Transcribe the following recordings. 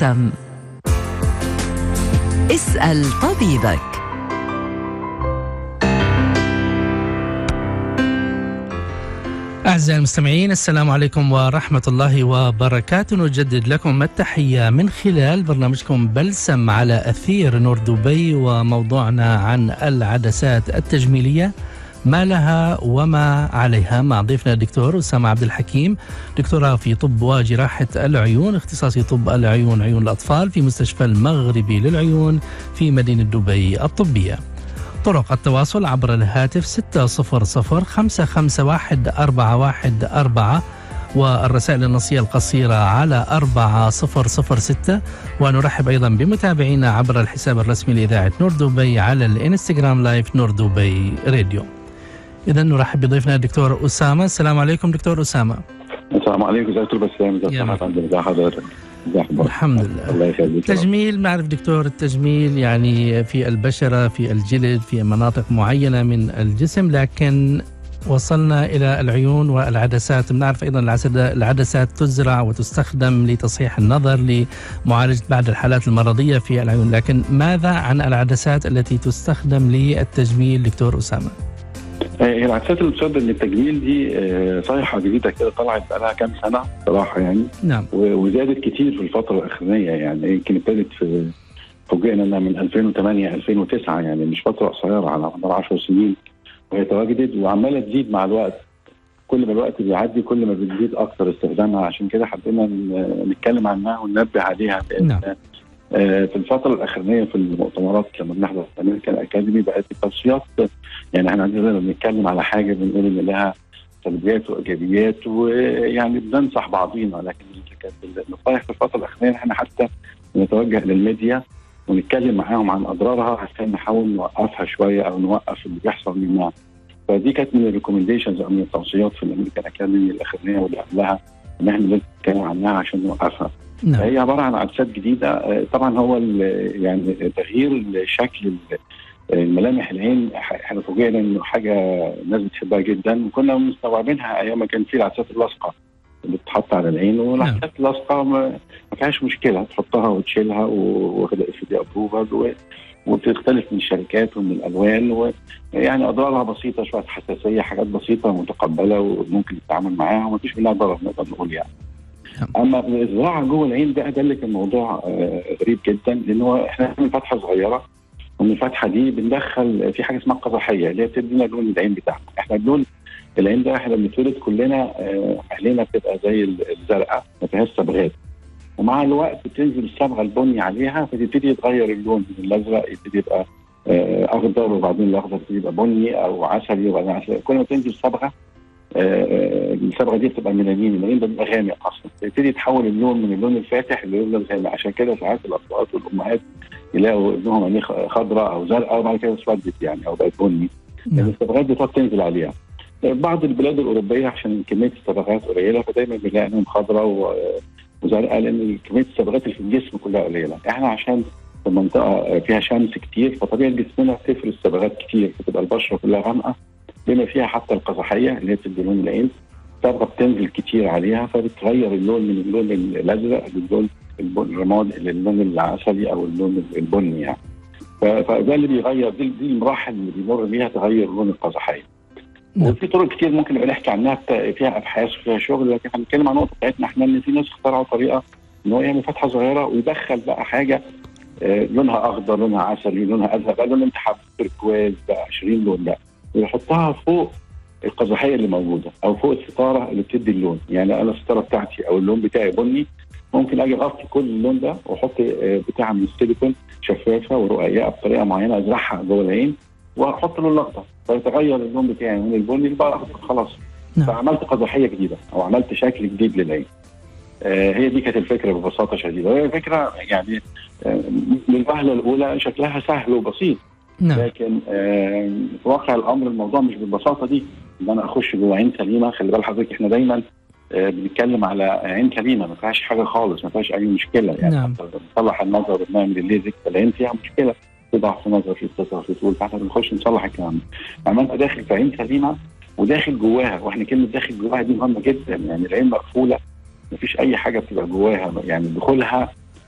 بلسم اسأل طبيبك أعزائي المستمعين السلام عليكم ورحمة الله وبركاته نجدد لكم التحية من خلال برنامجكم بلسم على أثير نور دبي وموضوعنا عن العدسات التجميلية ما لها وما عليها مع ضيفنا الدكتور أسامة عبد الحكيم دكتوراه في طب وجراحة العيون اختصاصي طب العيون عيون الأطفال في مستشفى المغربي للعيون في مدينة دبي الطبية طرق التواصل عبر الهاتف 600 551 414 والرسائل النصية القصيرة على 4006 ونرحب أيضا بمتابعينا عبر الحساب الرسمي لإذاعة نور دبي على الإنستغرام لايف نور دبي راديو إذا نرحب بضيفنا الدكتور أسامة السلام عليكم دكتور أسامة السلام عليكم ازيك دكتور بسام ازي حضرتك الحمد لله الله يخليك التجميل نعرف دكتور التجميل يعني في البشرة في الجلد في مناطق معينة من الجسم لكن وصلنا إلى العيون والعدسات بنعرف أيضا العدسات تزرع وتستخدم لتصحيح النظر لمعالجة بعض الحالات المرضية في العيون لكن ماذا عن العدسات التي تستخدم للتجميل دكتور أسامة؟ هي العدسات اللي بتصدر للتجميل دي آه، صيحه جديده كده طلعت بقى لها كام سنه صراحه يعني نعم و- وزادت كتير في الفتره الاخرانيه يعني يمكن ابتدت في فوجئنا انها من 2008 2009 يعني مش فتره قصيره على مدار 10 سنين وهي تواجدت وعماله تزيد مع الوقت كل ما الوقت بيعدي كل ما بتزيد اكثر استخدامها عشان كده حبينا ن- نتكلم عنها وننبه عليها لان نعم. آه، في الفترة الأخرانية في المؤتمرات لما بنحضر في أمريكان أكاديمي بقت التصفيات يعني احنا عندنا لما بنتكلم على حاجة بنقول إن لها سلبيات وإيجابيات ويعني بننصح بعضينا لكن كانت النصائح في الفترة الأخرانية احنا حتى نتوجه للميديا ونتكلم معاهم عن أضرارها عشان نحاول نوقفها شوية أو نوقف اللي بيحصل منها فدي كانت من الريكومنديشنز أو من التوصيات في الأمريكان أكاديمي الأخرانية واللي قبلها إن احنا لازم نتكلم عنها عشان نوقفها نعم هي عباره عن عدسات جديده آه، طبعا هو ال- يعني تغيير شكل ال- الملامح العين ح- احنا فوجئنا انه حاجه الناس بتحبها جدا وكنا مستوعبينها ايام ما كان في العدسات اللاصقه اللي بتتحط على العين والعدسات اللاصقه ما ما فيهاش مشكله تحطها وتشيلها واخدها اف دي ابروفال وبتختلف من الشركات ومن الالوان ويعني اضرارها بسيطه شويه حساسيه حاجات بسيطه متقبله وممكن تتعامل معاها وما فيش منها ضرر نقدر نقول يعني. اما الزراعه جوه العين بقى ده اللي كان موضوع آه، غريب جدا لان هو احنا بنعمل فتحه صغيره ومن الفتحه دي بندخل في حاجه اسمها قزحيه اللي هي بتدينا لون العين بتاعنا احنا اللون العين ده احنا بنتولد كلنا آه، عينينا بتبقى زي الزرقاء ما فيهاش صبغات ومع الوقت بتنزل الصبغه البني عليها فتبتدي يتغير اللون من الازرق يبتدي يبقى آه، اخضر وبعدين الاخضر يبتدي يبقى بني او عسلي وبعدين عسلي كل ما تنزل صبغه آه، الصبغه دي بتبقى ميلانين الميلانين ده بيبقى غامق اصلا يبتدي يتحول اللون من اللون الفاتح للون الغامق عشان كده ساعات الاطفال والامهات يلاقوا ابنهم عينيه خضراء او زرقاء وبعد كده اسودت يعني او بقت بني لان نعم الصبغات بتقعد تنزل عليها بعض البلاد الاوروبيه عشان كميه الصبغات قليله فدايما بنلاقي عينهم خضراء و- وزرقاء لان كميه الصبغات اللي في الجسم كلها قليله احنا عشان في منطقه فيها شمس كتير فطبيعي جسمنا بتفرز صبغات كتير فتبقى البشره كلها غامقه بما فيها حتى القزحيه اللي هي بتدي لون العين صبغه بتنزل كتير عليها فبتغير اللون من اللون الازرق للون البن- الرماد للون العسلي او اللون البني يعني ف- فده اللي بيغير دي, دي المراحل اللي بيمر بيها تغير لون القزحيه نعم. وفي طرق كتير ممكن نبقى نحكي عنها بتا- فيها ابحاث وفيها شغل لكن هنتكلم عن النقطه بتاعتنا احنا ان في ناس اخترعوا طريقه ان هو يعمل فتحه صغيره ويدخل بقى حاجه آه، لونها اخضر لونها عسلي لونها ازرق بقى لون انت حابب تركواز بقى 20 لون بقى ويحطها فوق القزحيه اللي موجوده او فوق الستاره اللي بتدي اللون يعني انا الستاره بتاعتي او اللون بتاعي بني ممكن اجي اغطي كل اللون ده واحط آه، بتاع من السيليكون شفافه ورقيقه بطريقه معينه ازرعها جوه العين واحط اللون الاخضر فيتغير اللون بتاعي من البني لبقى اخضر خلاص نعم. فعملت قزحيه جديده او عملت شكل جديد للعين آه، هي دي كانت الفكره ببساطه شديده وهي فكره يعني آه، للوهله الاولى شكلها سهل وبسيط نعم لكن آه، في واقع الامر الموضوع مش بالبساطه دي ان انا اخش جوه عين سليمه خلي بال حضرتك احنا دايما آه، بنتكلم على عين سليمه ما فيهاش حاجه خالص ما فيهاش اي مشكله يعني نعم. حتى بنصلح النظر وبنعمل الليزك فالعين فيها مشكله في ضعف نظر في اتصال في طول فاحنا بنخش نصلح الكلام ده اما انت داخل في عين سليمه وداخل جواها واحنا كلمه داخل جواها دي مهمه جدا يعني العين مقفوله مفيش اي حاجه بتبقى جواها يعني دخولها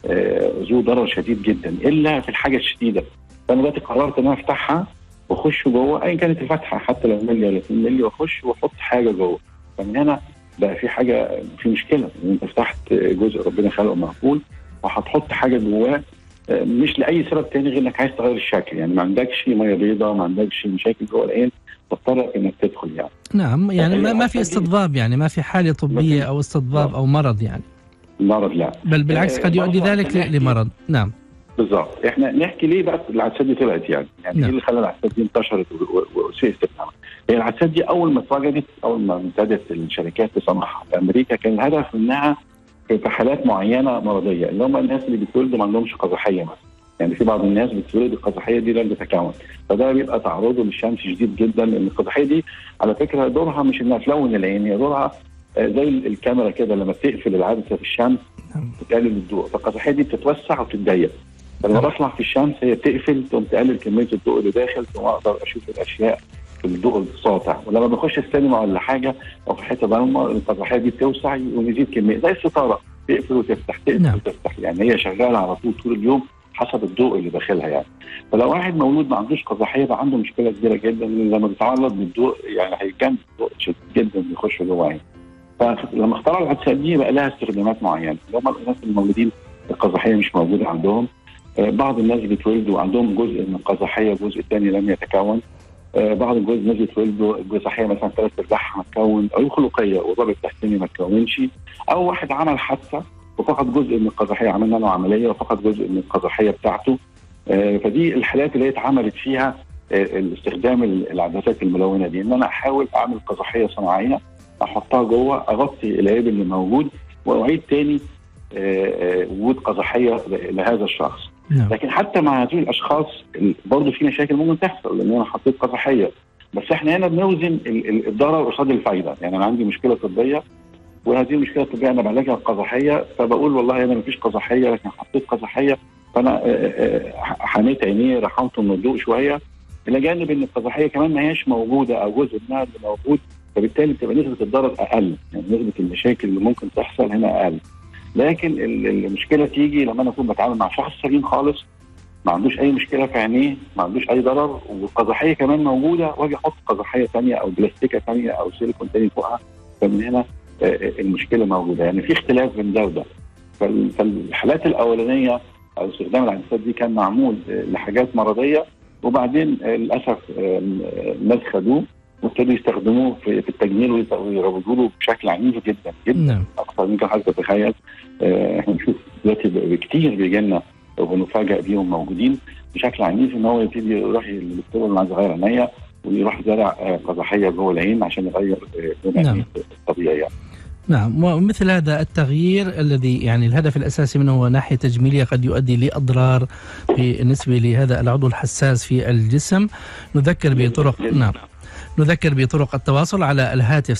آه، ذو ضرر شديد جدا الا في الحاجه الشديده فانا دلوقتي قررت ان انا افتحها واخش جوه ايا كانت الفتحه حتى لو ملي ولا 2 ملي واخش واحط حاجه جوه فمن هنا بقى في حاجه في مشكله ان انت فتحت جزء ربنا خلقه مقفول وهتحط حاجه جواه آه، مش لاي سبب تاني غير انك عايز تغير الشكل يعني ما عندكش ميه بيضاء ما عندكش مشاكل جوه العين تضطر انك تدخل يعني نعم يعني ما, ما في العدسات دي- استضباب يعني ما في حالة طبية أو استضباب أو مرض يعني المرض لا بل بالعكس آه، قد يؤدي برضه ذلك عشان ل- نحكي- لمرض نعم بالظبط احنا نحكي ليه بقى العدسات دي طلعت يعني يعني نعم. ايه اللي خلى العدسات دي انتشرت و- و- وسوء استخدامها هي العدسات دي اول ما اتوجدت اول ما ابتدت الشركات تصنعها في امريكا كان الهدف منها في حالات معينه مرضيه اللي هم الناس اللي بيتولدوا ما عندهمش قزحيه مثلا يعني في بعض الناس بتتولد القزحيه دي لم تتكون فده بيبقى تعرضه للشمس شديد جدا لان القزحيه دي على فكره دورها مش انها تلون العين هي دورها آه، زي الكاميرا كده لما بتقفل العدسه في الشمس نعم. بتقلل الضوء فالقزحيه دي بتتوسع وتتضيق فلما نعم. بطلع في الشمس هي بتقفل تقوم تقلل كميه الضوء اللي داخل ثم اقدر اشوف الاشياء في الضوء الساطع ولما بخش السينما ولا حاجه او في حته ضلمه القزحيه دي بتوسع ويزيد كميه زي الستاره تقفل وتفتح تقفل نعم. وتفتح يعني هي شغاله على طول طول اليوم حسب الضوء اللي داخلها يعني فلو واحد مولود ما عندوش قزحيه بقى عنده مشكله كبيره جدا لأن لما بيتعرض للضوء يعني هيتجنن الضوء شديد جدا بيخش جوه عينه فلما اخترعوا العدسات دي بقى لها استخدامات معينه اللي هم الناس المولودين القزحيه مش موجوده عندهم آه، بعض الناس بيتولدوا عندهم جزء من القزحيه الجزء الثاني لم يتكون آه، بعض الجزء الناس بيتولدوا الجزحيه مثلا ثلاث ارباعها متكون او خلقيه والربع التحتاني ما تكونش او واحد عمل حادثه وفقد جزء من القزحيه عملنا له عمليه وفقد جزء من القزحيه بتاعته آه، فدي الحالات اللي هي اتعملت فيها آه، الاستخدام العدسات الملونه دي ان انا احاول اعمل قزحيه صناعيه احطها جوه اغطي العيب اللي موجود واعيد تاني آه، آه، وجود قزحيه لهذا الشخص نعم لكن حتى مع هذه الاشخاص ال- برضه في مشاكل ممكن تحصل لان انا حطيت قزحيه بس احنا هنا بنوزن ال- ال- الضرر قصاد الفايده يعني انا عندي مشكله طبيه وهذه المشكله الطبيه انا بعالجها بقزحيه فبقول والله انا مفيش قزحيه لكن حطيت قزحيه فانا آه، آه، آه، حميت عينيه رحمته من الضوء شويه الى جانب ان القزحيه كمان ما هياش موجوده او جزء منها اللي موجود فبالتالي بتبقى نسبه الضرر اقل يعني نسبه المشاكل اللي ممكن تحصل هنا اقل لكن ال- المشكله تيجي لما انا اكون بتعامل مع شخص سليم خالص ما عندوش اي مشكله في عينيه ما عندوش اي ضرر والقزحيه كمان موجوده واجي احط قزحيه ثانيه او بلاستيكه ثانيه او سيليكون ثاني فوقها فمن هنا آه، آه، المشكله موجوده يعني في اختلاف بين ده وده فال- فالحالات الاولانيه او استخدام العدسات دي كان معمول آه، لحاجات مرضيه وبعدين آه، للاسف آه، الناس خدوه وابتدوا يستخدموه في في التجميل ويط- ويروجوا له بشكل عنيف جدا جدا نعم اكثر من كان حضرتك تتخيل آه، احنا بنشوف دلوقتي ب- بكتير بيجي لنا وبنفاجئ بيهم موجودين بشكل عنيف ان هو يبتدي يروح للدكتور اللي عايز يغير عينيا ويروح زرع آه، قزحيه جوه العين عشان يغير آه، لون نعم. عينيه الطبيعي يعني. نعم ومثل هذا التغيير الذي يعني الهدف الأساسي منه هو ناحية تجميلية قد يؤدي لأضرار بالنسبة لهذا العضو الحساس في الجسم نذكر بطرق نعم نذكر بطرق التواصل على الهاتف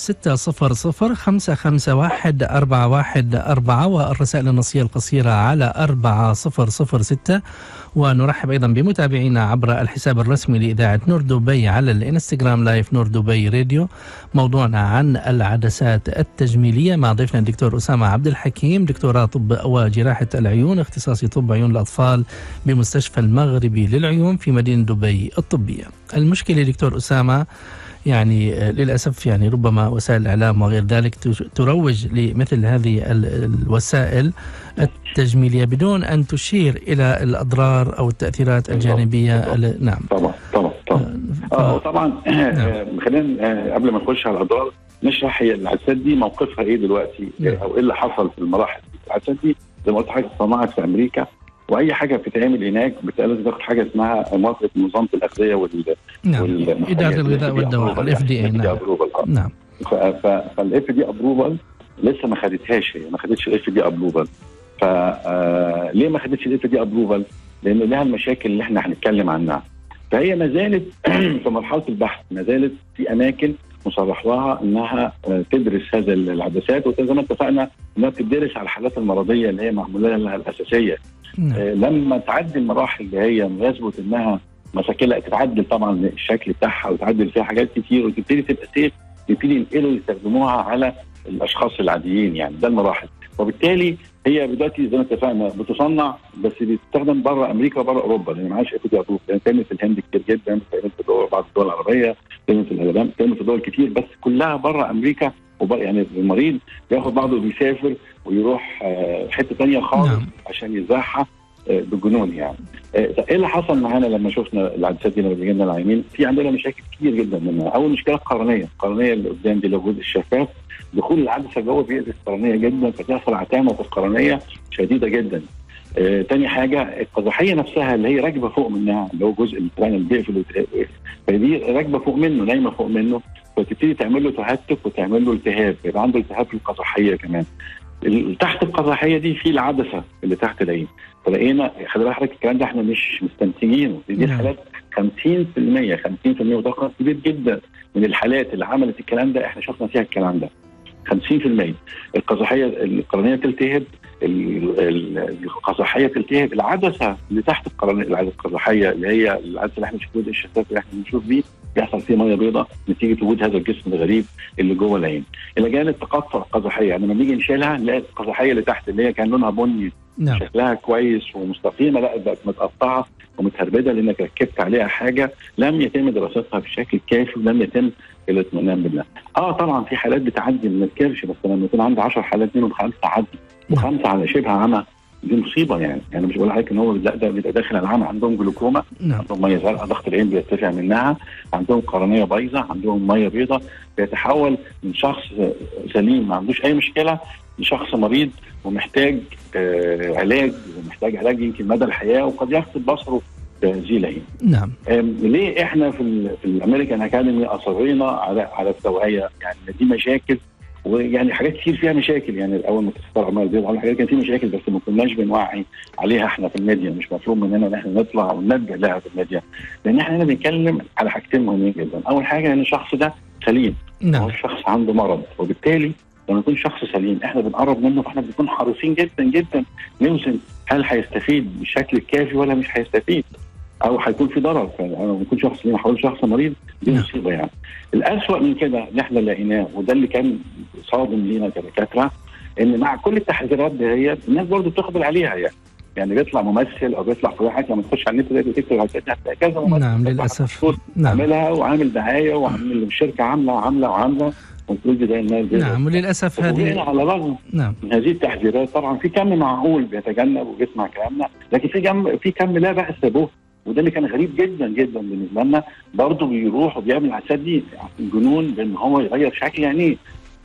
600 551 414 والرسائل النصية القصيرة على 4006 ونرحب أيضا بمتابعينا عبر الحساب الرسمي لإذاعة نور دبي على الإنستغرام لايف نور دبي راديو موضوعنا عن العدسات التجميلية مع ضيفنا الدكتور أسامة عبد الحكيم دكتوراه طب وجراحة العيون اختصاصي طب عيون الأطفال بمستشفى المغربي للعيون في مدينة دبي الطبية المشكلة دكتور أسامة يعني آه، للأسف يعني ربما وسائل الإعلام وغير ذلك تش- تروج لمثل هذه ال- الوسائل التجميلية بدون أن تشير إلى الأضرار أو التأثيرات بالضبط، الجانبية بالضبط. ال- نعم طبعا طبعا طبعا ف- اه وطبعا آه، خلينا آه، قبل ما نخش على الاضرار نشرح هي العدسات دي موقفها ايه دلوقتي نعم. آه، او ايه اللي حصل في المراحل دي العدسات دي زي ما قلت حاجه اتصنعت في امريكا واي حاجه بتتعمل هناك بت- لازم تاخد حاجه اسمها موافقه منظمه الاغذيه وال نعم والمنتجات إدارة الغذاء ال والدواء approval الاف دي اي يعني. نعم approval، آه. نعم فالاف دي ابروفال لسه ما خدتهاش هي ما خدتش الاف دي ابروفال ف آه، ليه ما خدتش الاف دي ابروفال؟ لان لها المشاكل اللي احنا هنتكلم عنها فهي ما زالت في مرحله البحث ما زالت في اماكن مصرح لها انها آه، تدرس هذا العدسات وزي ما اتفقنا انها بتدرس على الحالات المرضيه اللي هي معموله لها الاساسيه نعم آه، لما تعدي المراحل اللي هي يثبت انها مساكلها تتعدل طبعا الشكل بتاعها وتعدل فيها حاجات كتير وتبتدي تبقى سيف يبتدي ينقلوا يستخدموها على الاشخاص العاديين يعني ده المراحل وبالتالي هي دلوقتي زي ما اتفقنا بتصنع بس بتستخدم بره امريكا وبره اوروبا لان معهاش اف دي ابروف يعني بتعمل في الهند كتير جدا بتعمل في دول بعض الدول العربيه بتعمل في اليابان بتعمل في دول كتير بس كلها بره امريكا وبره يعني المريض بياخد بعضه وبيسافر ويروح آه، حته ثانيه خالص نعم. عشان يزرعها آه، بجنون يعني آه، طب ايه اللي حصل معانا لما شفنا العدسات دي لما بيجي لنا العينين في عندنا مشاكل كتير جدا منها اول مشكله القرنيه القرنيه اللي قدام دي اللي هو الجزء الشفاف دخول العدسه جوه بيأذي القرنيه جدا فتحصل عتامه في القرنيه شديده جدا آه، تاني حاجه القزحيه نفسها اللي هي راكبه فوق منها اللي هو جزء البران اللي بيقفل ويتقفل. فدي راكبه فوق منه نايمه فوق منه فتبتدي تعمل له تهتك وتعمل له التهاب يبقى عنده التهاب في القزحيه كمان ال- تحت القزحيه دي في العدسه اللي تحت العين فلقينا خلي بالك حضرتك الكلام ده احنا مش مستنتجينه دي نعم. الحالات 50% 50% وده رقم كبير جدا من الحالات اللي عملت الكلام ده احنا شفنا فيها الكلام ده 50% القزحيه القرنيه تلتهب ال- ال- القزحيه تلتهب العدسه اللي تحت القرنيه العدسه القزحيه اللي هي العدسه اللي احنا بنشوفها الشفاف اللي احنا بنشوف بيه بيحصل فيه ميه بيضاء نتيجه وجود هذا الجسم الغريب اللي جوه العين. الى جانب تقطع القزحيه يعني لما نيجي نشيلها نلاقي القزحيه اللي تحت اللي هي كان لونها بني نعم شكلها كويس ومستقيمه لا بقت متقطعه ومتهربده لانك ركبت عليها حاجه لم يتم دراستها بشكل كافي ولم يتم الاطمئنان بالله. اه طبعا في حالات بتعدي من الكرش بس لما يكون عندي 10 حالات منهم خمسه عدي وخمسه على شبه عمى دي مصيبه يعني يعني مش بقول لحضرتك ان هو لا ده بيبقى داخل على العمى عندهم جلوكوما نعم عندهم ميه زرقاء ضغط العين بيرتفع منها عندهم قرنيه بايظه عندهم ميه بيضاء بيتحول من شخص سليم ما عندوش اي مشكله لشخص مريض ومحتاج آه علاج ومحتاج علاج يمكن مدى الحياه وقد يفقد بصره في هذه العين. نعم آم، ليه احنا في ال في الامريكان اكاديمي اصرينا على على التوعيه يعني دي مشاكل ويعني حاجات كتير فيها مشاكل يعني اول ما تختار عمال بيض على حاجات كان في مشاكل بس ما كناش بنوعي عليها احنا في الميديا مش مطلوب مننا ان احنا نطلع وننبه لها في الميديا لان احنا هنا بنتكلم على حاجتين مهمين جدا اول حاجه ان الشخص ده سليم هو نعم الشخص عنده مرض وبالتالي لما يكون شخص سليم احنا بنقرب منه فاحنا بنكون حريصين جدا جدا نوزن هل هيستفيد بالشكل الكافي ولا مش هيستفيد او هيكون في ضرر فانا لما يكون شخص سليم حوالي شخص مريض دي نعم. مصيبه يعني الاسوأ من كده اللي احنا لقيناه وده اللي كان صادم لينا كدكاتره ان مع كل التحذيرات دهيت الناس برضه بتقبل عليها يعني يعني بيطلع ممثل او بيطلع في حاجه لما تخش على النت دلوقتي وتكتب على النت هتلاقي كذا ممثل نعم بيطلع للاسف مشهور نعم عاملها وعامل دعايه وعامل الشركه عامله وعامله وعامله المفروض ده الناس دي نعم وللاسف وهنا هذه على الرغم نعم من هذه التحذيرات طبعا في كم معقول بيتجنب وبيسمع كلامنا لكن في كم في كم لا باس به وده اللي كان غريب جدا جدا بالنسبه لنا برضه بيروح وبيعمل العساد دي جنون بان هو يغير شكل عينيه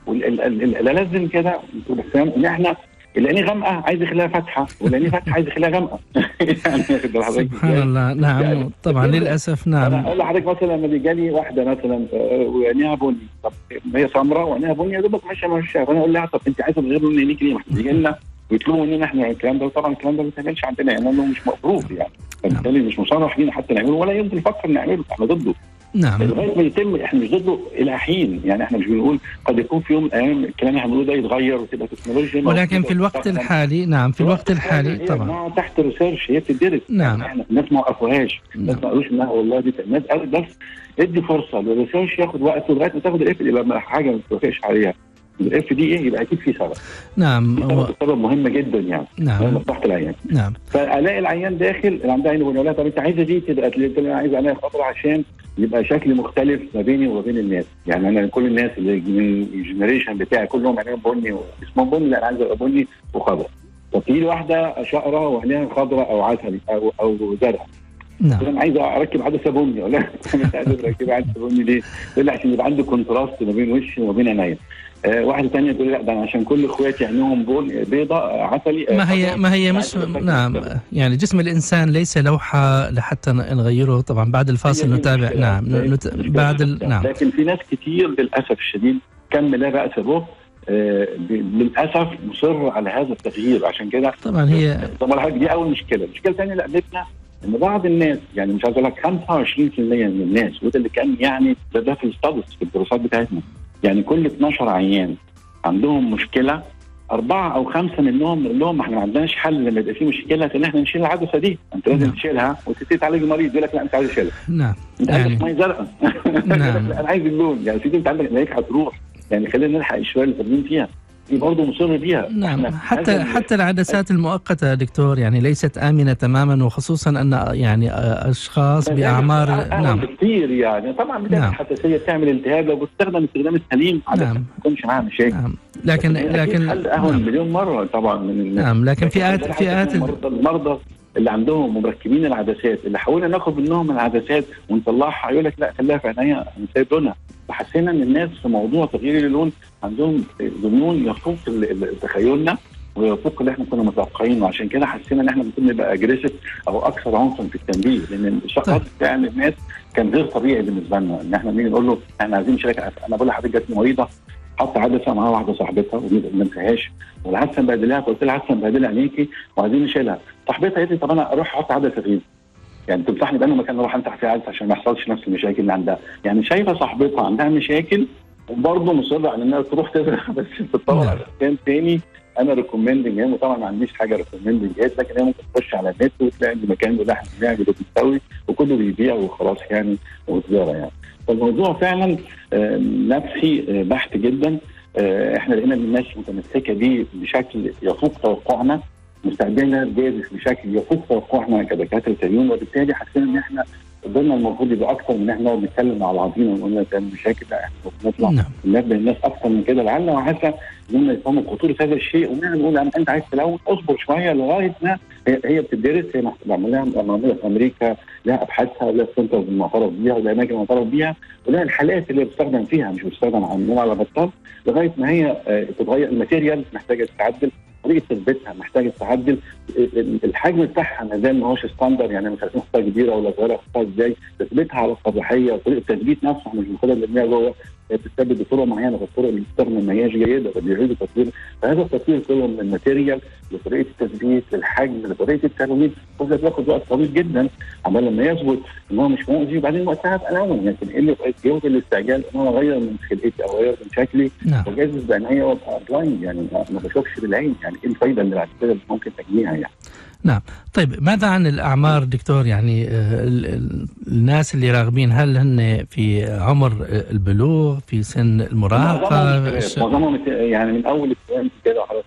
واللي لازم كده دكتور حسام ان احنا العينيه غامقه عايز يخليها فاتحه والعينيه فاتحه عايز يخليها غامقه يعني واخد بال حضرتك سبحان إزاي؟ الله نعم يعني طبعا كده. للاسف انا نعم اقول لحضرتك مثلا لما بيجي لي واحده مثلا آه، وعينيها بني طب هي سمراء وعينيها بني يا دوبك ماشيه ماشيه فانا اقول لها طب انت عايزه تغير لون عينيك ليه؟ ما احنا بيجي لنا ويطلبوا مننا احنا الكلام ده وطبعا الكلام ده ما بيتعملش عندنا يعني لانه مش مفروض يعني فبالتالي مش مصرح لينا حتى نعمله ولا يمكن نفكر نعمله احنا ضده نعم لغايه ما يتم احنا مش ضده الى حين يعني احنا مش بنقول قد يكون في يوم من الايام الكلام اللي هنقوله ده يتغير وتبقى تكنولوجيا ولكن موجودة في الوقت وتستخدم. الحالي نعم في الوقت الحالي هي طبعا جماعة تحت ريسيرش هي بتدرس نعم. احنا الناس ما وقفوهاش الناس نعم. ما قالوش انها والله دي الناس قالت بس ادي فرصه للريسيرش ياخد وقته لغايه ما تاخد الاف لما حاجه ما تتوافقش عليها الاف دي ايه يبقى اكيد في سبب نعم في و... سبب سبب مهم جدا يعني هو نعم مصلحه العيان نعم فالاقي العيان داخل اللي عندها عين بني لها طب انت عايزه دي تبقى تقول لي انا عايز عينيا خضراء عشان يبقى شكل مختلف ما بيني وما بين الناس يعني انا كل الناس اللي من الجنريشن بتاعي كلهم عينيهم بني واسمهم بني لا انا عايز ابقى بني وخضراء طب تيجي لي واحده شقره وعينيها خضراء او عسلي او او زرقاء نعم انا عايز اركب عدسه بني ولا مش عايز اركب عدسه بني ليه؟ يقول لي عشان يبقى عندي كونتراست ما بين وشي وما بين عينيا آه واحده ثانيه تقول لي لا ده أنا عشان كل اخواتي عينيهم بون بيضاء آه، عسلي آه، ما هي خضراء. ما هي مش عايز أركب نعم كده. يعني جسم الانسان ليس لوحه لحتى نغيره طبعا بعد الفاصل هي دي نتابع المشكلة. نعم هي نت... المشكلة. بعد ال... نعم لكن في ناس كتير للاسف الشديد كم لا باس به آه، ب- للاسف مصر على هذا التغيير عشان كده طبعا هي طب ولا حاجة، دي اول مشكله، المشكله الثانيه اللي قابلتنا ان بعض الناس يعني مش عايز اقول لك 25% من الناس وده اللي كان يعني ده ده في الستادس في الدراسات بتاعتنا يعني كل 12 عيان عندهم مشكله اربعه او خمسه منهم نقول لهم ما احنا ما عندناش حل لما يبقى في مشكله ان احنا نشيل العدسه دي انت لازم نعم. تشيلها وتبتدي تعالج المريض يقول لك لا انت عايز تشيلها نعم انت يعني عندك ميه زرقاء نعم. لا، انا عايز اللون يعني سيدي انت عندك عينيك هتروح يعني خلينا نلحق الشويه اللي فاضلين فيها دي برضه مصر بيها نعم إحنا حتى هذا- حتى العدسات المؤقتة دكتور يعني ليست آمنة تماما وخصوصا أن يعني أشخاص بأعمار أعلى نعم بكتير يعني طبعا بتعمل نعم. حساسيه بتعمل التهاب لو بتستخدم استخدام السليم عادة نعم. ما بتكونش معاها مشاكل نعم لكن أكيد لكن حل اهون نعم, مليون مره طبعا من الناس نعم لكن فئات حتى فئات المرضى, المرضى اللي عندهم مركبين العدسات اللي حاولنا ناخد منهم العدسات ونطلعها يقول لك لا خليها في عينيا انا سايب لونها فحسينا ان الناس في موضوع تغيير اللون عندهم ظنون يفوق ال- ال- تخيلنا ويفوق اللي احنا كنا متوقعينه عشان كده حسينا ان احنا ممكن نبقى اجريسيف او اكثر عنفا في التنبيه لان الشخص طيب. بتاع الناس كان غير طبيعي بالنسبه لنا ان احنا نيجي نقول له احنا عايزين شركه انا بقول لحضرتك جت مريضه حط عدسه معاها واحده صاحبتها ودي ما انتهاش والعدسه مبهدلاها فقلت لها العدسه مبهدله عينيكي وعايزين نشيلها صاحبتها قالت لي طب انا اروح احط عدسه غير يعني تنصحني بانه مكان اروح امسح فيه عدسه عشان ما يحصلش نفس المشاكل اللي عندها يعني شايفه صاحبتها عندها مشاكل وبرضه مصره على انها تروح تزرع بس تتطور نعم. على مكان تاني انا ريكومندنج هي طبعا ما عنديش حاجه ريكومندنج لكن هي ممكن تخش على النت وتلاقي ان المكان ده احنا بنعمل وبنسوي وكله بيبيع وخلاص يعني وتجاره يعني فالموضوع فعلا آه، نفسي آه، بحت جدا آه، احنا لقينا ان الناس متمسكه بيه بشكل يفوق توقعنا مستعدين لها الجاذب بشكل يفوق توقعنا كدكاتره عيون وبالتالي حسينا ان احنا قدرنا المفروض يبقى اكثر من احنا نقعد نتكلم مع بعضينا ونقول لها تعمل مشاكل لا احنا نطلع نعم ننبه الناس اكثر من كده لعل وعسى انهم يفهموا خطوره هذا الشيء ونحن نقول يعني انت عايز تلون اصبر شويه لغايه ما هي, هي بتدرس هي معمولها معموله في امريكا لها ابحاثها ولها سنترز المعترف بيها ولها اماكن معترف بيها ولها الحالات اللي بتستخدم فيها مش بتستخدم عندنا على بطال لغايه ما هي آه، تتغير الماتيريال محتاجه تتعدل طريقه تثبيتها محتاجه تتعدل ال- الحجم بتاعها ما زال ما هوش ستاندر يعني مش عارفين نحطها كبيره ولا صغيره نحطها ازاي تثبيتها على الصباحيه وطريقه التثبيت نفسه مش بناخدها بنرميها جوه هي بتثبت بطرق معينه فالطرق اللي بتستخدم ما هياش جيده فبيعيدوا تطوير فهذا التطوير كله من الماتيريال لطريقه التثبيت للحجم لطريقه التلوين كل ده بياخد وقت طويل جدا عمال لما يثبت ان هو مش مؤذي وبعدين وقتها ابقى الون لكن ايه اللي يوجد الاستعجال ان انا اغير من خلقتي او اغير من شكلي نعم وجاذب بعينيا وابقى بلايند يعني ما ما بشوفش بالعين يعني ايه الفايده اللي بعد كده اللي ممكن تجنيها يعني طيب ماذا عن الأعمار دكتور يعني آه، ال- ال- الناس اللي راغبين هل هن في عمر آه، البلوغ في سن المراهقة معظمهم الش- معظمهم يعني من اول الكلام كده حوالي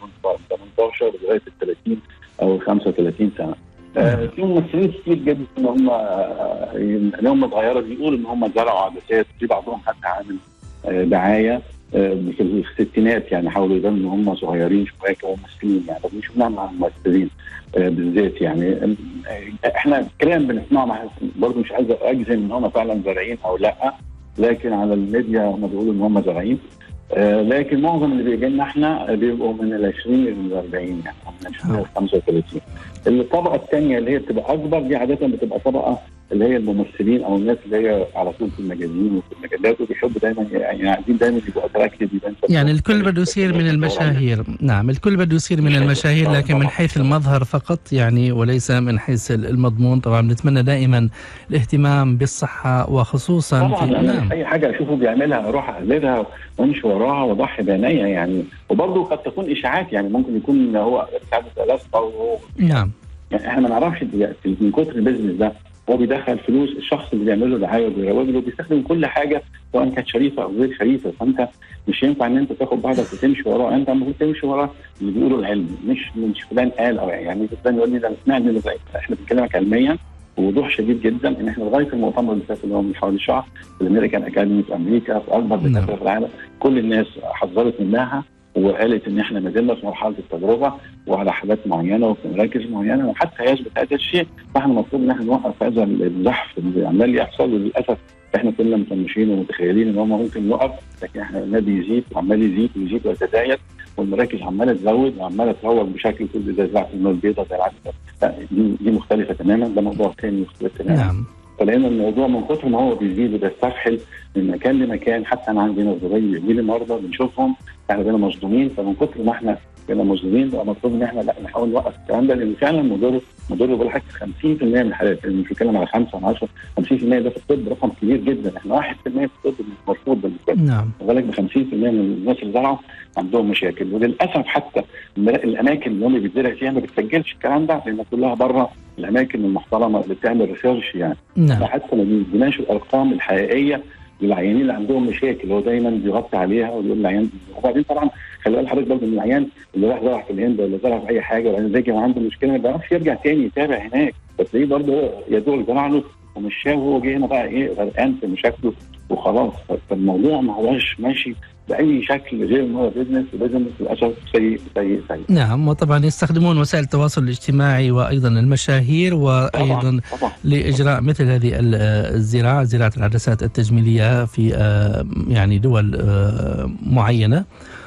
18 لغايه ال 30 او 35 سنه آه، في ممثلين كتير جدا ان هم آه، اللي هم صغيره بيقولوا ان هم زرعوا عدسات في بعضهم حتى عامل آه، دعايه آه، في الستينات يعني حاولوا يبانوا ان هم صغيرين شويه كممثلين يعني طب شفناها مع الممثلين آه، بالذات يعني آه، احنا كلام بنسمعه مع برضه مش عايز اجزم ان هم فعلا زارعين او لا لكن على الميديا هم بيقولوا ان هم زارعين آه، لكن معظم اللي بيجي لنا احنا بيبقوا من ال 20 لل 40 يعني أو من 20 ل 35 الطبقه الثانيه اللي هي بتبقى اكبر دي عاده بتبقى طبقه اللي هي الممثلين او الناس اللي هي على طول في المجازين وفي المجلات وبيحبوا دايما يعني عايزين دايما يبقوا اتراكتيف يعني الكل بده يصير من المشاهير نعم الكل بده يصير من المشاهير لكن من حيث المظهر فقط يعني وليس من حيث المضمون طبعا نتمنى دائما الاهتمام بالصحة وخصوصا طبعا في أنا نعم اي حاجه اشوفه بيعملها اروح اقلدها وامشي وراها واضحي بعينيا يعني وبرضه قد تكون اشاعات يعني ممكن يكون هو ساعات ثلاثه وهو نعم يعني احنا ما نعرفش دلوقتي من كتر البيزنس ده هو بيدخل فلوس الشخص اللي بيعمل له دعايه وبيروج له بيستخدم كل حاجه سواء كانت شريفه او غير شريفه فانت مش ينفع ان انت تاخد بعضك وتمشي وراه انت المفروض تمشي وراه اللي بيقولوا العلم مش مش فلان قال او يعني فلان يقول لي ده أنا سمعت من فلان. احنا بنكلمك علميا ووضوح شديد جدا ان احنا لغايه المؤتمر اللي فات اللي هو من حوالي شهر في الامريكان اكاديمي في امريكا في اكبر نعم. دكاتره في العالم كل الناس حذرت منها وقالت ان احنا ما زلنا في مرحله التجربه وعلى حالات معينه وفي مراكز معينه وحتى يثبت هذا الشيء فاحنا المفروض ان احنا نوقف هذا الزحف اللي عمال يحصل وللاسف احنا كنا مطنشين ومتخيلين ان هم ممكن يقف لكن احنا قلنا بيزيد وعمال يزيد ويزيد ويتزايد والمراكز عماله تزود وعماله تروج بشكل كل زي زراعه المال البيضاء زي العدسه لا، دي دي مختلفه تماما ده موضوع ثاني مختلف تماما نعم فلان الموضوع من كتر ما هو بيزيد وبيستفحل من مكان لمكان حتى انا عندي نظريه بيجي لي مرضى بنشوفهم احنا بقينا مصدومين فمن كتر ما احنا بقينا مصدومين بقى مطلوب ان احنا لا نحاول نوقف الكلام ده لان فعلا مضر مضر بقول لك 50% من الحالات يعني مش بتكلم على 5 ولا 10 50% ده في الطب رقم كبير جدا احنا 1% في الطب مرفوض بالنسبه لنا نعم بالك ب 50% من الناس اللي زرعوا عندهم مشاكل وللاسف حتى المرا- الاماكن اللي هم بيتزرع فيها ما بتسجلش الكلام ده لان كلها بره الاماكن المحترمه اللي بتعمل ريسيرش يعني نعم حتى ما بيديناش الارقام الحقيقيه للعيانين اللي عندهم مشاكل هو دايما بيغطي عليها ويقول للعيان وبعدين طبعا خلي بال حضرتك برضه ان العيان اللي راح زرع في الهند ولا زرع في اي حاجه وبعدين رجع وعنده مشكله ما بيعرفش يرجع تاني يتابع هناك فتلاقيه برضه يا دوب زرع له ومشاه وهو جه هنا بقى ايه غرقان في مشاكله وخلاص فالموضوع ما هوش ماشي باي شكل غير ان هو بزنس وبزنس للاسف سيء سيء سيء نعم وطبعا يستخدمون وسائل التواصل الاجتماعي وايضا المشاهير وايضا طبعا طبعا لاجراء مثل هذه ال- الزراعه زراعه العدسات التجميليه في آه، يعني دول آه، معينه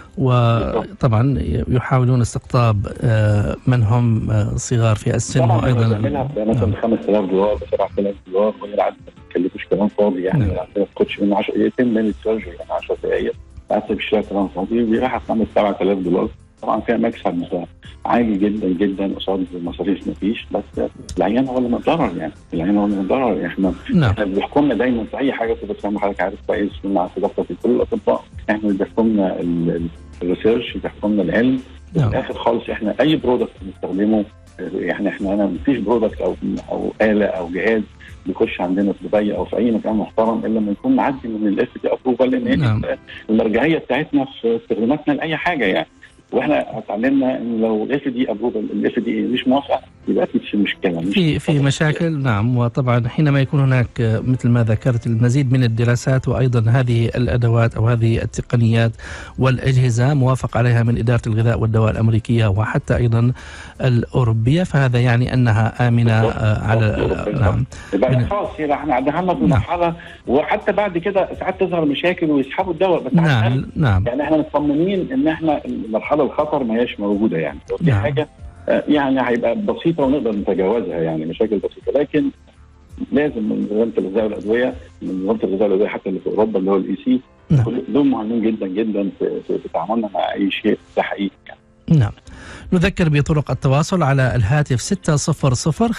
وطبعا يحاولون استقطاب آه، من هم آه، صغار في السن طبعا وايضا بنعملها مثلا ب 5000 دولار ب 7000 دولار وهي العدد ما بتكلفوش كلام فاضي يعني نعم. العدد ما بتاخدش من 10 دقيقتين من السيرجري يعني 10 دقائق العدد بيشتغل كلام فاضي بيروح 5 7000 دولار طبعا فيها مكسب عالي جدا جدا قصاد المصاريف ما فيش بس العيان هو اللي متضرر يعني العيان هو اللي متضرر احنا نعم احنا اللي بيحكمنا دايما في اي حاجه بس زي ما حضرتك عارف كويس مع صداقه في كل الاطباء احنا اللي بيحكمنا ال- ال- الريسيرش بيحكمنا العلم في نعم الاخر خالص احنا اي برودكت بنستخدمه يعني احنا انا مفيش برودكت او او اله او جهاز بيخش عندنا في دبي او في اي مكان محترم الا لما يكون معدي من الاف دي ابروفال لان هي نعم. المرجعيه بتاعتنا في استخداماتنا لاي حاجه يعني واحنا اتعلمنا ان لو الاف دي ابروفال الاف دي مش موافقه يبقى اكيد في مشكله مش في في مشاكل نعم وطبعا حينما يكون هناك آه، مثل ما ذكرت المزيد من الدراسات وايضا هذه الادوات او هذه التقنيات والاجهزه موافق عليها من اداره الغذاء والدواء الامريكيه وحتى ايضا الاوروبيه فهذا يعني انها امنه آه، على نعم يبقى من- خلاص يبقى احنا دخلنا في نعم. مرحله وحتى بعد كده ساعات تظهر مشاكل ويسحبوا الدواء بس عشان نعم نعم يعني احنا مطمنين ان احنا المرحله الخطر ما هياش موجوده يعني لو في نعم. حاجه آه، يعني هيبقى بسيطه ونقدر نتجاوزها يعني مشاكل بسيطه لكن لازم من نظام الغذاء والادويه من نظام الغذاء والادويه حتى اللي في اوروبا اللي هو الاي سي نعم. دول مهمين جدا جدا في, في, في تعاملنا مع اي شيء ده حقيقي يعني. نعم نذكر بطرق التواصل على الهاتف 600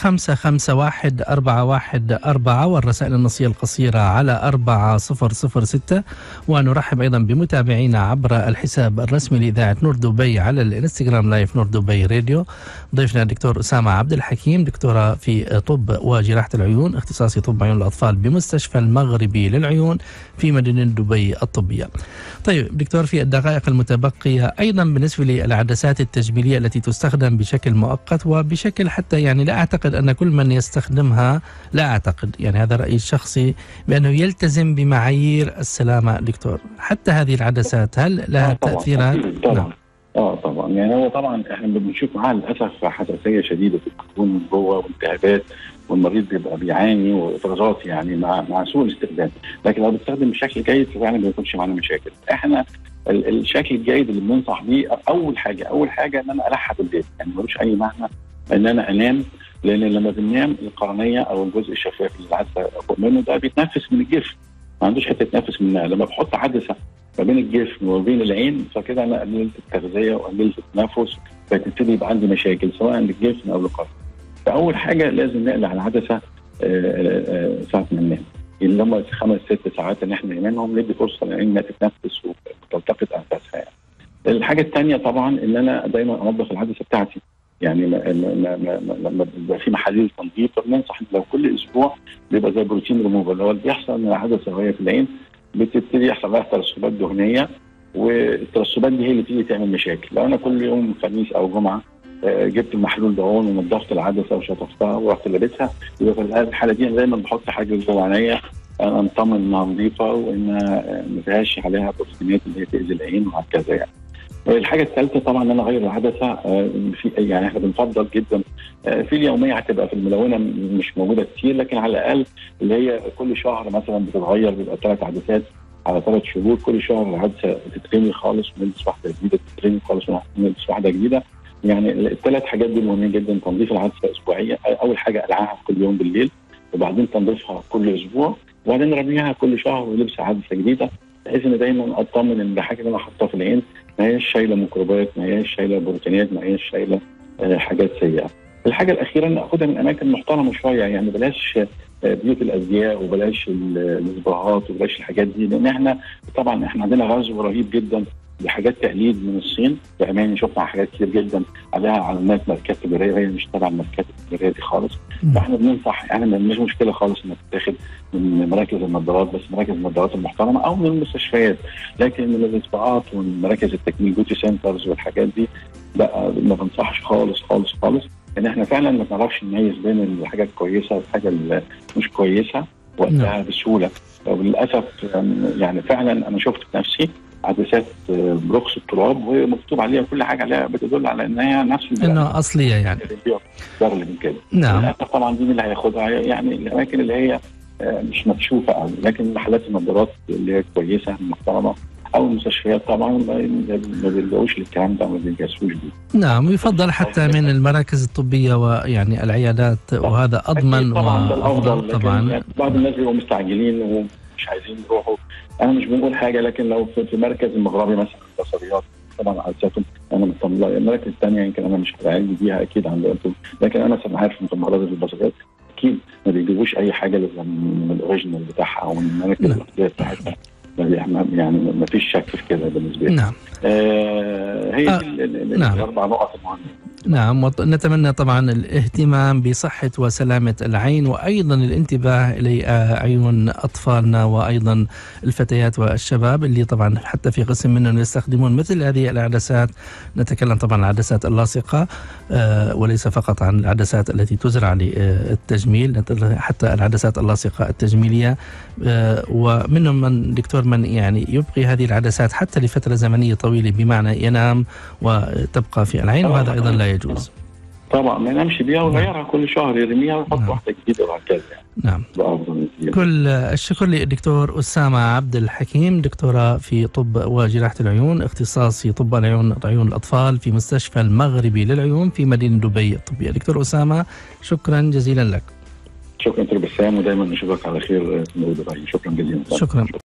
551 414 والرسائل النصية القصيرة على 4006 ونرحب أيضا بمتابعينا عبر الحساب الرسمي لإذاعة نور دبي على الانستغرام لايف نور دبي راديو ضيفنا الدكتور أسامة عبد الحكيم دكتورة في طب وجراحة العيون اختصاصي طب عيون الأطفال بمستشفى المغربي للعيون في مدينة دبي الطبية طيب دكتور في الدقائق المتبقية أيضا بالنسبة للعدسات التجميلية التي تستخدم بشكل مؤقت وبشكل حتى يعني لا أعتقد أن كل من يستخدمها لا أعتقد يعني هذا رأيي الشخصي بأنه يلتزم بمعايير السلامة دكتور حتى هذه العدسات هل لها آه طبعاً، تأثيرات؟ أكيد طبعا نعم. اه طبعا يعني هو طبعا احنا بنشوف معاه للاسف حساسيه شديده في الكون من جوه والتهابات والمريض بيبقى بيعاني وافرازات يعني مع مع سوء الاستخدام لكن لو بتستخدم بشكل جيد فعلا ما بيكونش معانا مشاكل احنا ال- الشكل الجيد اللي بننصح بيه اول حاجه اول حاجه ان انا الحق الليل يعني ملوش اي معنى ان انا انام لان لما بننام القرنيه او الجزء الشفاف اللي العدسه فوق منه ده بيتنفس من الجسم ما عندوش حته تنفس منها لما بحط عدسه ما بين الجسم وما بين العين فكده انا قللت التغذيه وقللت التنفس فتبتدي يبقى عندي مشاكل سواء للجسم او للقلب. فاول حاجه لازم نقلع العدسه آه، آه، آه، ساعه ما ننام. اللي هم خمس ست ساعات ان احنا ننامهم ندي فرصه للعين انها تتنفس وتلتقط انفاسها يعني. الحاجه الثانيه طبعا ان انا دايما انظف العدسه بتاعتي. يعني ما ما ما ما ما لما بيبقى في محاليل تنظيف فبننصح لو كل اسبوع بيبقى زي بروتين ريموفر اللي هو اللي بيحصل ان العدسه وهي في العين بتبتدي يحصل لها ترسبات دهنيه والترسبات دي هي اللي بتيجي تعمل مشاكل لو انا كل يوم خميس او جمعه آه، جبت المحلول دهون ونضفت العدسه وشطفتها ورحت لابسها يبقى في الحاله دي انا دايما بحط حاجه جوه عينيا انا اطمن انها نظيفه وانها آه، ما فيهاش عليها توكسينات اللي هي تاذي العين وهكذا يعني. الحاجه الثالثه طبعا ان انا اغير العدسه آه، في يعني احنا بنفضل جدا آه، في اليوميه هتبقى في الملونه مش موجوده كتير لكن على الاقل اللي هي كل شهر مثلا بتتغير بيبقى ثلاث عدسات على ثلاث شهور كل شهر العدسه تترمي خالص ونلبس واحده جديده تترمي خالص ونلبس واحده جديده يعني الثلاث حاجات دول مهمين جدا تنظيف العدسه اسبوعيا اول حاجه قلعها كل يوم بالليل وبعدين تنظيفها كل اسبوع وبعدين رميها كل شهر ولبس عدسه جديده بحيث ان دايما اطمن ان الحاجه اللي انا حاطها في العين ما هياش شايله ميكروبات ما هياش شايله بروتينات ما هياش شايله آه، حاجات سيئه. الحاجه الاخيره ان اخدها من اماكن محترمه شويه يعني بلاش آه، بيوت الازياء وبلاش ال- الاسبوعات وبلاش الحاجات دي لان احنا طبعا احنا عندنا غزو رهيب جدا دي حاجات تقليد من الصين بامانه شفنا حاجات كتير جدا عليها علامات ماركات تجاريه وهي مش تبع الماركات التجاريه دي خالص فاحنا بننصح يعني مش مشكله خالص انك تاخد من مراكز النظارات بس مراكز النظارات المحترمه او من المستشفيات لكن من الاطباقات ومن مراكز التجميل بيوتي سنترز والحاجات دي لا ما بنصحش خالص خالص خالص ان احنا فعلا ما بنعرفش نميز بين الحاجه الكويسه والحاجه اللي مش كويسه وقتها بسهوله وللاسف يعني فعلا انا شفت بنفسي عدسات برخص التراب ومكتوب عليها كل حاجه عليها بتدل على ان هي نفس انها اصليه يعني اللي من كده نعم طبعا دي اللي هياخدها يعني الاماكن اللي هي مش مكشوفه قوي لكن محلات النظارات اللي هي كويسه محترمه او المستشفيات طبعا ما بيلجؤوش للكلام ده وما بيلجأوش بيه. نعم ويفضل حتى من المراكز الطبيه ويعني العيادات وهذا اضمن طبعا وافضل طبعا يعني بعض الناس بيبقوا مستعجلين ومش عايزين يروحوا انا مش بنقول حاجه لكن لو في مركز المغربي مثلا البصريات طبعا عدساتهم انا مطمن المراكز الثانيه يمكن انا مش علمي بيها اكيد عندكم لكن انا مثلا عارف ان في المغربي البصريات اكيد ما بيجيبوش اي حاجه من الاوريجينال بتاعها او من المراكز الاصليه بتاعتها يعني ما فيش شك في كده بالنسبه لي نعم آه هي آه دي نعم. الاربع نقط المهمه نعم ونتمنى طبعا الاهتمام بصحة وسلامة العين وأيضا الانتباه لعيون أطفالنا وأيضا الفتيات والشباب اللي طبعا حتى في قسم منهم يستخدمون مثل هذه العدسات نتكلم طبعا عن العدسات اللاصقة آه وليس فقط عن العدسات التي تزرع للتجميل حتى العدسات اللاصقة التجميلية آه ومنهم من دكتور من يعني يبقي هذه العدسات حتى لفترة زمنية طويلة بمعنى ينام وتبقى في العين وهذا أيضا لا يجوز طبعا ما ينامش بيها ويغيرها كل شهر يرميها ويحط نعم. واحده جديده وهكذا نعم بأفضل نتيجة. كل الشكر للدكتور أسامة عبد الحكيم دكتوراه في طب وجراحة العيون اختصاص في طب العيون عيون الأطفال في مستشفى المغربي للعيون في مدينة دبي الطبية دكتور أسامة شكرا جزيلا لك شكرا دكتور بسام ودايما نشوفك على خير في دبي شكرا جزيلا شكرا